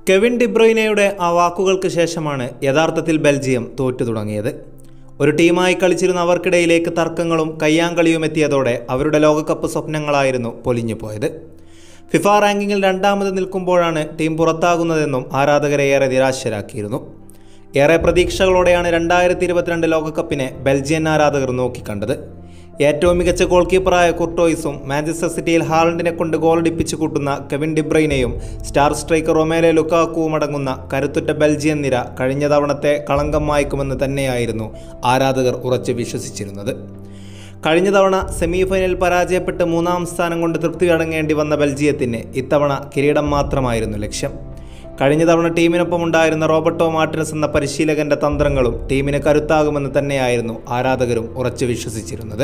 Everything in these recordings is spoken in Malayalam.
കെവിൻ ഡിബ്രോയിനയുടെ ആ വാക്കുകൾക്ക് ശേഷമാണ് യഥാർത്ഥത്തിൽ ബെൽജിയം തോറ്റു തുടങ്ങിയത് ഒരു ടീമായി കളിച്ചിരുന്ന അവർക്കിടയിലേക്ക് തർക്കങ്ങളും കയ്യാങ്കളിയും എത്തിയതോടെ അവരുടെ ലോകകപ്പ് സ്വപ്നങ്ങളായിരുന്നു പൊലിഞ്ഞു പോയത് ഫിഫ റാങ്കിങ്ങിൽ രണ്ടാമത് നിൽക്കുമ്പോഴാണ് ടീം പുറത്താകുന്നതെന്നും ആരാധകരെ ഏറെ നിരാശരാക്കിയിരുന്നു ഏറെ പ്രതീക്ഷകളോടെയാണ് രണ്ടായിരത്തി ഇരുപത്തിരണ്ട് ലോകകപ്പിനെ ബെൽജിയൻ ആരാധകർ നോക്കിക്കണ്ടത് ഏറ്റവും മികച്ച ഗോൾ കീപ്പറായ കുർട്ടോയിസും മാഞ്ചസ്റ്റർ സിറ്റിയിൽ ഹാളണ്ടിനെ കൊണ്ട് ഗോളടിപ്പിച്ചു കൂട്ടുന്ന കെവിൻ ഡിബ്രൈനയും സ്റ്റാർ സ്ട്രൈക്കർ റൊമേലെ ലുക്കാക്കുവും അടങ്ങുന്ന കരുത്തുറ്റ ബെൽജിയൻ നിര കഴിഞ്ഞ തവണത്തെ കളങ്കം മായ്ക്കുമെന്ന് തന്നെയായിരുന്നു ആരാധകർ ഉറച്ചു വിശ്വസിച്ചിരുന്നത് കഴിഞ്ഞ തവണ സെമി ഫൈനലിൽ പരാജയപ്പെട്ട് മൂന്നാം സ്ഥാനം കൊണ്ട് തൃപ്തി അടങ്ങേണ്ടി വന്ന ബെൽജിയത്തിന് ഇത്തവണ കിരീടം മാത്രമായിരുന്നു ലക്ഷ്യം കഴിഞ്ഞ തവണ ടീമിനൊപ്പം ഉണ്ടായിരുന്ന റോബർട്ടോ മാർട്ടിനസ് എന്ന പരിശീലകന്റെ തന്ത്രങ്ങളും ടീമിന് കരുത്താകുമെന്ന് തന്നെയായിരുന്നു ആരാധകരും ഉറച്ചു വിശ്വസിച്ചിരുന്നത്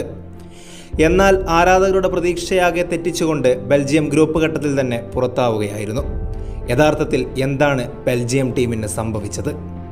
എന്നാൽ ആരാധകരുടെ പ്രതീക്ഷയാകെ തെറ്റിച്ചുകൊണ്ട് ബെൽജിയം ഗ്രൂപ്പ് ഘട്ടത്തിൽ തന്നെ പുറത്താവുകയായിരുന്നു യഥാർത്ഥത്തിൽ എന്താണ് ബെൽജിയം ടീമിന് സംഭവിച്ചത്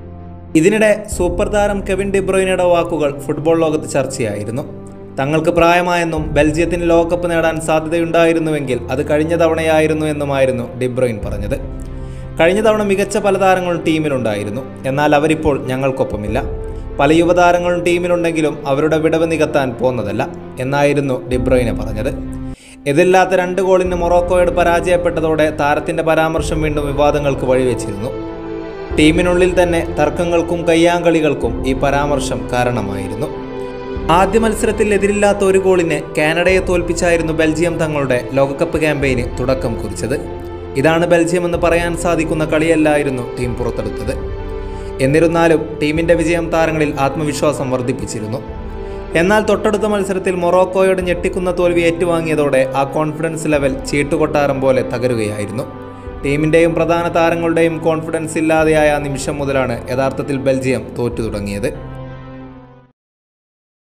ഇതിനിടെ സൂപ്പർ താരം കെവിൻ ഡിബ്രോയിനയുടെ വാക്കുകൾ ഫുട്ബോൾ ലോകത്ത് ചർച്ചയായിരുന്നു തങ്ങൾക്ക് പ്രായമായെന്നും ബെൽജിയത്തിന് ലോകകപ്പ് നേടാൻ സാധ്യതയുണ്ടായിരുന്നുവെങ്കിൽ അത് കഴിഞ്ഞ തവണയായിരുന്നു എന്നുമായിരുന്നു ഡിബ്രോയിൻ പറഞ്ഞത് കഴിഞ്ഞ തവണ മികച്ച പല താരങ്ങളും ടീമിലുണ്ടായിരുന്നു എന്നാൽ അവരിപ്പോൾ ഞങ്ങൾക്കൊപ്പമില്ല പല യുവതാരങ്ങളും ടീമിലുണ്ടെങ്കിലും അവരുടെ വിടവ് നികത്താൻ പോന്നതല്ല എന്നായിരുന്നു ഡിബ്രോയിനെ പറഞ്ഞത് എതില്ലാത്ത രണ്ട് ഗോളിന് മൊറോക്കോയോട് പരാജയപ്പെട്ടതോടെ താരത്തിന്റെ പരാമർശം വീണ്ടും വിവാദങ്ങൾക്ക് വഴിവെച്ചിരുന്നു ടീമിനുള്ളിൽ തന്നെ തർക്കങ്ങൾക്കും കയ്യാങ്കളികൾക്കും ഈ പരാമർശം കാരണമായിരുന്നു ആദ്യ മത്സരത്തിൽ എതിരില്ലാത്ത ഒരു ഗോളിന് കാനഡയെ തോൽപ്പിച്ചായിരുന്നു ബെൽജിയം തങ്ങളുടെ ലോകകപ്പ് ക്യാമ്പയിന് തുടക്കം കുറിച്ചത് ഇതാണ് ബെൽജിയം എന്ന് പറയാൻ സാധിക്കുന്ന കളിയല്ലായിരുന്നു ടീം പുറത്തെടുത്തത് എന്നിരുന്നാലും ടീമിന്റെ വിജയം താരങ്ങളിൽ ആത്മവിശ്വാസം വർദ്ധിപ്പിച്ചിരുന്നു എന്നാൽ തൊട്ടടുത്ത മത്സരത്തിൽ മൊറോക്കോയോട് ഞെട്ടിക്കുന്ന തോൽവി ഏറ്റുവാങ്ങിയതോടെ ആ കോൺഫിഡൻസ് ലെവൽ ചീട്ടുകൊട്ടാരം പോലെ തകരുകയായിരുന്നു ടീമിൻ്റെയും പ്രധാന താരങ്ങളുടെയും കോൺഫിഡൻസ് ഇല്ലാതെയായ ആ നിമിഷം മുതലാണ് യഥാർത്ഥത്തിൽ ബെൽജിയം തോറ്റു തുടങ്ങിയത്